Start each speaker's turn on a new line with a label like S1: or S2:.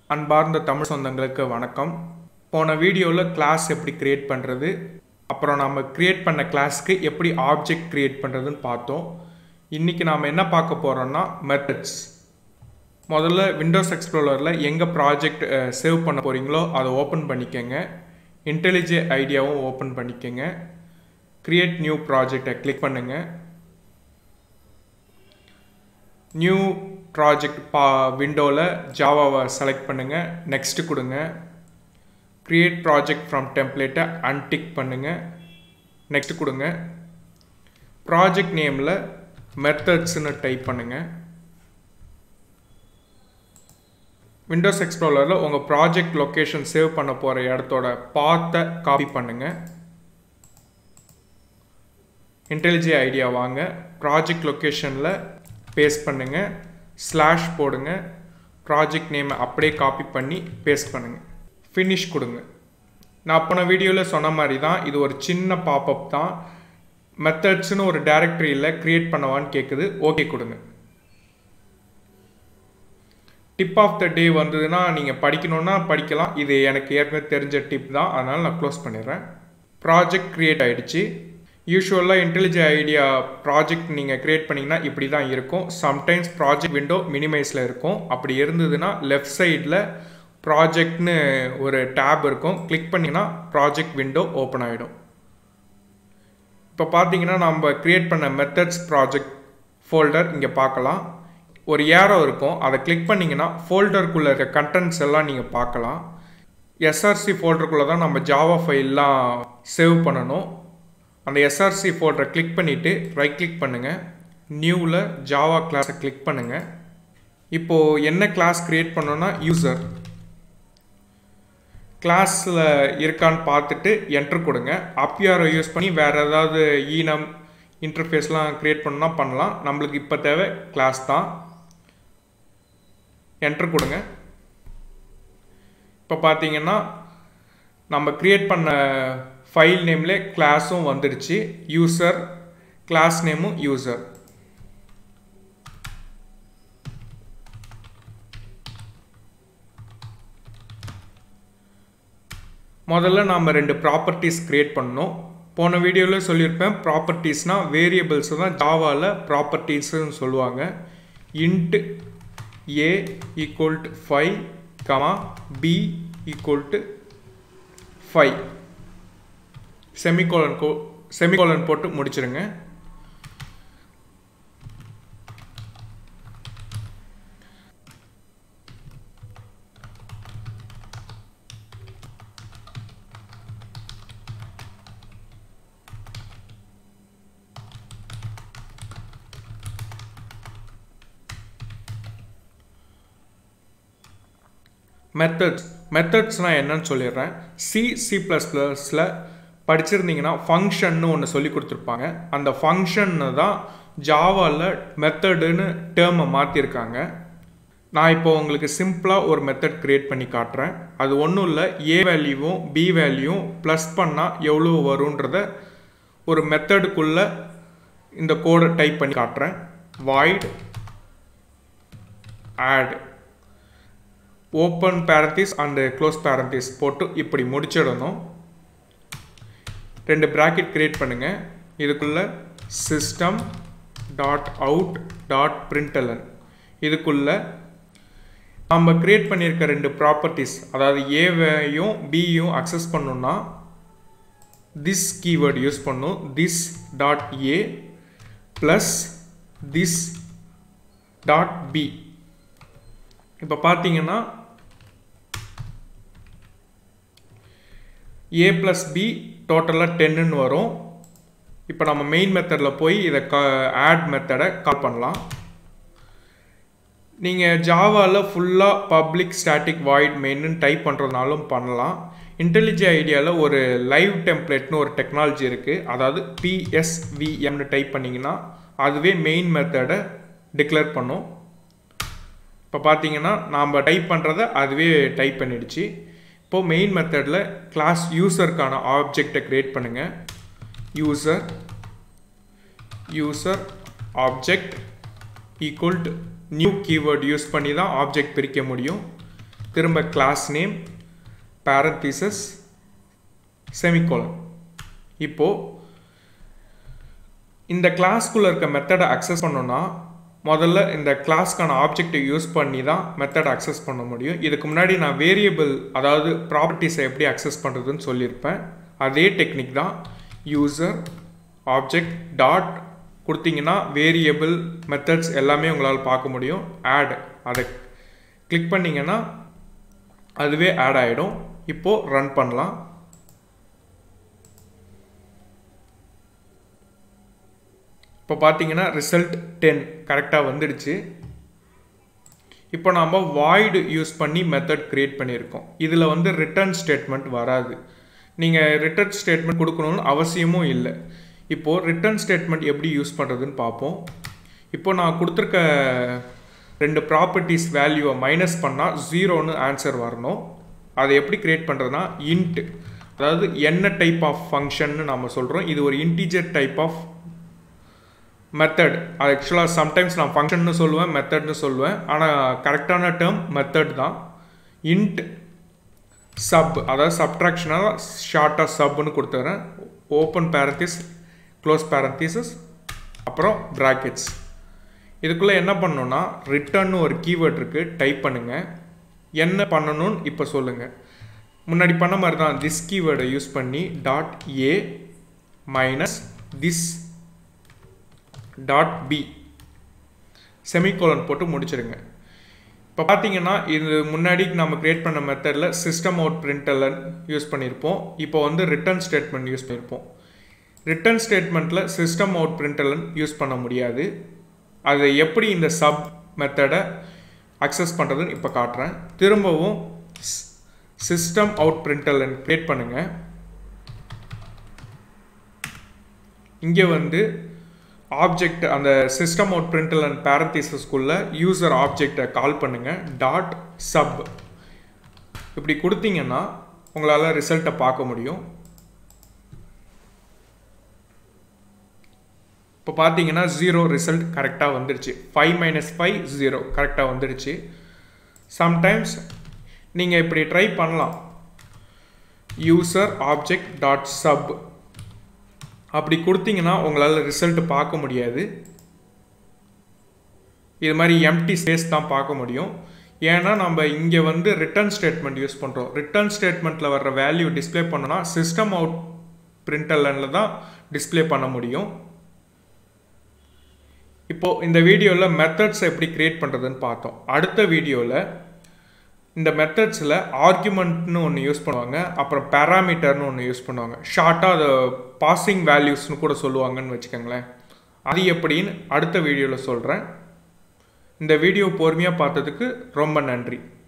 S1: அன்பார்ந்த தமிழ் சொந்தங்களுக்கு வணக்கம் போன வீடியோவில் கிளாஸ் எப்படி கிரியேட் பண்ணுறது அப்புறம் நம்ம கிரியேட் பண்ண கிளாஸ்க்கு எப்படி ஆப்ஜெக்ட் கிரியேட் பண்ணுறதுன்னு பார்த்தோம் இன்றைக்கி நாம் என்ன பார்க்க போகிறோம்னா மெத்தட்ஸ் முதல்ல விண்டோஸ் எக்ஸ்ப்ளோரரில் எங்கே ப்ராஜெக்ட் சேவ் பண்ண போகிறீங்களோ அதை ஓப்பன் பண்ணிக்கோங்க இன்டெலிஜே ஐடியாவும் ஓப்பன் பண்ணிக்கோங்க கிரியேட் நியூ ப்ராஜெக்டை கிளிக் பண்ணுங்கள் நியூ ப்ராஜெக்ட் பா விண்டோவில் ஜாவாவை செலக்ட் பண்ணுங்கள் நெக்ஸ்ட்டு கொடுங்க க்ரியேட் ப்ராஜெக்ட் ஃப்ரம் டெம்ப்ளேட்டை அன்டிக் பண்ணுங்கள் நெக்ஸ்ட் கொடுங்க ப்ராஜெக்ட் நேமில் மெத்தட்ஸ்னு டைப் பண்ணுங்கள் விண்டோஸ் எக்ஸ்ப்ளோரரில் உங்கள் ப்ராஜெக்ட் லொக்கேஷன் சேவ் பண்ண போகிற இடத்தோட பாத்தை காப்பி பண்ணுங்கள் இன்டெலிஜே ஐடியா வாங்க ப்ராஜெக்ட் லொக்கேஷனில் பேஸ்ட் பண்ணுங்கள் ஸ்லாஷ் போடுங்க ப்ராஜெக்ட் நேமை அப்படியே காப்பி பண்ணி பேஸ்ட் பண்ணுங்கள் ஃபினிஷ் கொடுங்க நான் போன வீடியோவில் சொன்ன மாதிரி தான் இது ஒரு சின்ன பாப்பப் தான் மெத்தட்ஸ்னு ஒரு டைரக்டரியில் க்ரியேட் பண்ணவான்னு கேட்குது ஓகே கொடுங்க டிப் ஆஃப் த டே வந்ததுன்னா நீங்கள் படிக்கணுன்னா படிக்கலாம் இது எனக்கு ஏற்கனவே தெரிஞ்ச டிப் தான் அதனால் நான் க்ளோஸ் பண்ணிடுறேன் ப்ராஜெக்ட் க்ரியேட் ஆகிடுச்சு யூஸ்வலாக இன்டெலிஜென்ட் ஐடியா ப்ராஜெக்ட் நீங்கள் க்ரியேட் பண்ணிங்கன்னா இப்படி தான் இருக்கும் சம்டைம்ஸ் ப்ராஜெக்ட் விண்டோ மினிமைஸில் இருக்கும் அப்படி இருந்ததுன்னா லெஃப்ட் சைடில் ப்ராஜெக்ட்னு ஒரு டேப் இருக்கும் கிளிக் பண்ணிங்கன்னா ப்ராஜெக்ட் விண்டோ ஓப்பன் ஆகிடும் இப்போ பார்த்தீங்கன்னா நம்ம க்ரியேட் பண்ண மெத்தட்ஸ் ப்ராஜெக்ட் ஃபோல்டர் இங்கே பார்க்கலாம் ஒரு ஏரோ இருக்கும் அதை கிளிக் பண்ணிங்கன்னா ஃபோல்டருக்குள்ளே இருக்க கண்டென்ட்ஸ் எல்லாம் நீங்கள் பார்க்கலாம் எஸ்ஆர்சி ஃபோல்டருக்குள்ளே தான் நம்ம ஜாவா ஃபைல்லாம் சேவ் பண்ணணும் அந்த எஸ்ஆர்சி ஃபோல்டரை கிளிக் பண்ணிவிட்டு ரைட் கிளிக் பண்ணுங்கள் நியூவில் ஜாவா கிளாஸை கிளிக் பண்ணுங்கள் இப்போது என்ன கிளாஸ் க்ரியேட் பண்ணோன்னா யூசர் கிளாஸில் இருக்கான்னு பார்த்துட்டு என்ட்ரு கொடுங்க அப்பியாரை யூஸ் பண்ணி வேறு ஏதாவது ஈனம் இன்டர்ஃபேஸ்லாம் க்ரியேட் பண்ணால் பண்ணலாம் நம்மளுக்கு இப்போ தேவை கிளாஸ் தான் என்ட்ரு கொடுங்க இப்போ பார்த்தீங்கன்னா நம்ம க்ரியேட் பண்ண ஃபைல் நேம்லே கிளாஸும் வந்துடுச்சு யூசர் கிளாஸ் நேமும் யூசர் முதல்ல நாம் ரெண்டு ப்ராப்பர்ட்டிஸ் க்ரியேட் பண்ணோம் போன வீடியோவில் சொல்லியிருப்பேன் ப்ராப்பர்ட்டிஸ்னால் வேரியபிள்ஸ் தான் ஜாவாவில் ப்ராப்பர்ட்டிஸ்ன்னு சொல்லுவாங்க int A equal to five comma B equal to five semicolon கோ செமிகோலன் போட்டு முடிச்சிருங்க மெத்தட்ஸ் மெத்தட்ஸ்னால் என்னன்னு சொல்லிடுறேன் சி சி ப்ளஸ் ப்ளஸில் படிச்சிருந்தீங்கன்னா ஃபங்க்ஷன்னு ஒன்று சொல்லி கொடுத்துருப்பாங்க அந்த ஃபங்க்ஷன்னு தான் ஜாவாவில் மெத்தடுன்னு டேர்மை மாற்றிருக்காங்க நான் இப்போ உங்களுக்கு சிம்பிளாக ஒரு மெத்தட் க்ரியேட் பண்ணி காட்டுறேன் அது ஒன்றும் இல்லை ஏ வேல்யூவும் பி வேல்யூவும் ப்ளஸ் பண்ணால் எவ்வளோ வருன்றத ஒரு மெத்தடுக்குள்ளே இந்த கோடை டைப் பண்ணி காட்டுறேன் void add open parenthesis and close parenthesis போட்டு இப்படி முடிச்சிடணும் ரெண்டு ப்ராக்கெட் க்ரியேட் பண்ணுங்கள் இதுக்குள்ளே system dot out dot println இதுக்குள்ளே நம்ம க்ரியேட் பண்ணியிருக்க ரெண்டு ப்ராப்பர்ட்டிஸ் அதாவது ஏவையும் பியும் அக்சஸ் பண்ணணுன்னா திஸ் கீவேர்டு யூஸ் பண்ணும் this dot A plus this dot B இப்போ பார்த்தீங்கன்னா ஏ ப்ளஸ் பி டோட்டலாக டென்னுன்னு வரும் இப்போ நம்ம மெயின் மெத்தடில் போய் இதை க ஆட் மெத்தடை கால் பண்ணலாம் நீங்கள் ஜாவாவில் ஃபுல்லாக பப்ளிக் ஸ்டாட்டிக் வாய்ட் மெயின்னு டைப் பண்ணுறதுனாலும் பண்ணலாம் இன்டெலிஜே ஐடியாவில் ஒரு லைவ் டெம்ப்ளேட்னு ஒரு டெக்னாலஜி இருக்குது அதாவது பிஎஸ்விஎம்னு டைப் பண்ணிங்கன்னா அதுவே மெயின் மெத்தடை டிக்ளேர் பண்ணும் இப்போ பார்த்தீங்கன்னா நாம் டைப் பண்ணுறத அதுவே டைப் பண்ணிடுச்சு இப்போது மெயின் மெத்தடில் கிளாஸ் யூசருக்கான ஆப்ஜெக்டை க்ரியேட் பண்ணுங்கள் user user object equal to new keyword use பண்ணி தான் ஆப்ஜெக்ட் பிரிக்க முடியும் திரும்ப கிளாஸ் நேம் பேரந்தீசஸ் செமிகோலன் இப்போது இந்த கிளாஸ்க்குள்ளே இருக்க மெத்தடை அக்சஸ் பண்ணோன்னா முதல்ல இந்த கிளாஸ்க்கான ஆப்ஜெக்டை யூஸ் பண்ணி தான் மெத்தட் அக்சஸ் பண்ண முடியும் இதுக்கு முன்னாடி நான் வேரியபிள் அதாவது ப்ராப்பர்ட்டிஸை எப்படி அக்சஸ் பண்ணுறதுன்னு சொல்லியிருப்பேன் அதே டெக்னிக் தான் யூசர் ஆப்ஜெக்ட் டாட் கொடுத்தீங்கன்னா வேரியபிள் மெத்தட்ஸ் எல்லாமே உங்களால் பார்க்க முடியும் ஆட் அதை கிளிக் பண்ணிங்கன்னா அதுவே ஆட் ஆகிடும் இப்போது ரன் பண்ணலாம் இப்போ பார்த்தீங்கன்னா ரிசல்ட் டென் கரெக்டாக வந்துடுச்சு இப்போ நாம் வாய்டு யூஸ் பண்ணி மெத்தட் க்ரியேட் பண்ணியிருக்கோம் இதில் வந்து ரிட்டர்ன் ஸ்டேட்மெண்ட் வராது நீங்கள் ரிட்டர்ன் ஸ்டேட்மெண்ட் கொடுக்கணும்னு அவசியமும் இல்லை இப்போது ரிட்டர்ன் ஸ்டேட்மெண்ட் எப்படி யூஸ் பண்ணுறதுன்னு பார்ப்போம் இப்போ நான் கொடுத்துருக்க ரெண்டு ப்ராப்பர்ட்டிஸ் வேல்யூவை மைனஸ் பண்ணால் ஜீரோன்னு ஆன்சர் வரணும் அதை எப்படி க்ரியேட் பண்ணுறதுனா இன்ட் அதாவது என்ன டைப் ஆஃப் ஃபங்க்ஷன்னு நம்ம சொல்கிறோம் இது ஒரு இன்டீஜர் டைப் ஆஃப் மெத்தட் அது ஆக்சுவலாக சம்டைம்ஸ் நான் ஃபங்க்ஷன்னு சொல்லுவேன் மெத்தட்னு சொல்லுவேன் ஆனால் கரெக்டான டேர்ம் மெத்தட் தான் இன்ட் சப் அதாவது சப்ட்ராக்ஷனாக ஷார்ட்டாக சப்னு கொடுத்துறேன் ஓப்பன் பேரந்திஸ் க்ளோஸ் பேரந்தீசஸ் அப்புறம் ப்ராக்கெட்ஸ் இதுக்குள்ளே என்ன பண்ணணுன்னா ரிட்டர்ன்னு ஒரு கீவேர்ட் இருக்குது டைப் பண்ணுங்கள் என்ன பண்ணணும்னு இப்போ சொல்லுங்கள் முன்னாடி பண்ண மாதிரி தான் திஸ் கீவேர்டை யூஸ் பண்ணி dot A minus this dot B semicolon போட்டு முடிச்சிடுங்க இப்போ பார்த்தீங்கன்னா இது முன்னாடி நம்ம கிரியேட் பண்ண மெத்தடில் சிஸ்டம் அவுட் பிரிண்டலன் யூஸ் பண்ணியிருப்போம் இப்போ வந்து ரிட்டர்ன் ஸ்டேட்மெண்ட் யூஸ் பண்ணியிருப்போம் ரிட்டர்ன் ஸ்டேட்மெண்ட்டில் சிஸ்டம் அவுட் பிரிண்டலன் யூஸ் பண்ண முடியாது அதை எப்படி இந்த சப் மெத்தடை அக்சஸ் பண்ணுறதுன்னு இப்போ காட்டுறேன் திரும்பவும் சிஸ்டம் அவுட் பிரிண்டலன் கிரியேட் பண்ணுங்கள் இங்கே வந்து ஆப்ஜெக்ட் அந்த சிஸ்டம் அவுட் பிரிண்டல் அண்ட் பேரந்தீசஸ்குள்ள யூசர் ஆப்ஜெக்டை கால் பண்ணுங்கள் டாட் சப் இப்படி கொடுத்தீங்கன்னா உங்களால் ரிசல்ட்டை பார்க்க முடியும் இப்போ பார்த்தீங்கன்னா ஜீரோ ரிசல்ட் கரெக்டாக வந்துடுச்சு ஃபைவ் மைனஸ் ஃபைவ் ஜீரோ கரெக்டாக வந்துடுச்சு சம்டைம்ஸ் நீங்கள் இப்படி ட்ரை பண்ணலாம் யூசர் ஆப்ஜெக்ட் டாட் சப் அப்படி கொடுத்தீங்கன்னா உங்களால் ரிசல்ட் பார்க்க முடியாது இது மாதிரி எம்டி ஸ்பேஸ் தான் பார்க்க முடியும் ஏன்னா நம்ம இங்கே வந்து ரிட்டர்ன் ஸ்டேட்மெண்ட் யூஸ் பண்ணுறோம் ரிட்டர்ன் ஸ்டேட்மெண்ட்டில் வர்ற வேல்யூ டிஸ்பிளே பண்ணோன்னா சிஸ்டம் அவுட் பிரிண்டலனில் தான் டிஸ்பிளே பண்ண முடியும் இப்போது இந்த வீடியோவில் மெத்தட்ஸ் எப்படி க்ரியேட் பண்ணுறதுன்னு பார்த்தோம் அடுத்த வீடியோவில் இந்த மெத்தட்ஸில் ஆர்குமெண்ட்னு ஒன்று யூஸ் பண்ணுவாங்க அப்புறம் பேராமீட்டர்னு ஒன்று யூஸ் பண்ணுவாங்க ஷார்ட்டாக அதை பாசிங் வேல்யூஸ்னு கூட சொல்லுவாங்கன்னு வச்சுக்கோங்களேன் அது எப்படின்னு அடுத்த வீடியோவில் சொல்கிறேன் இந்த வீடியோ பொறுமையாக பார்த்ததுக்கு ரொம்ப நன்றி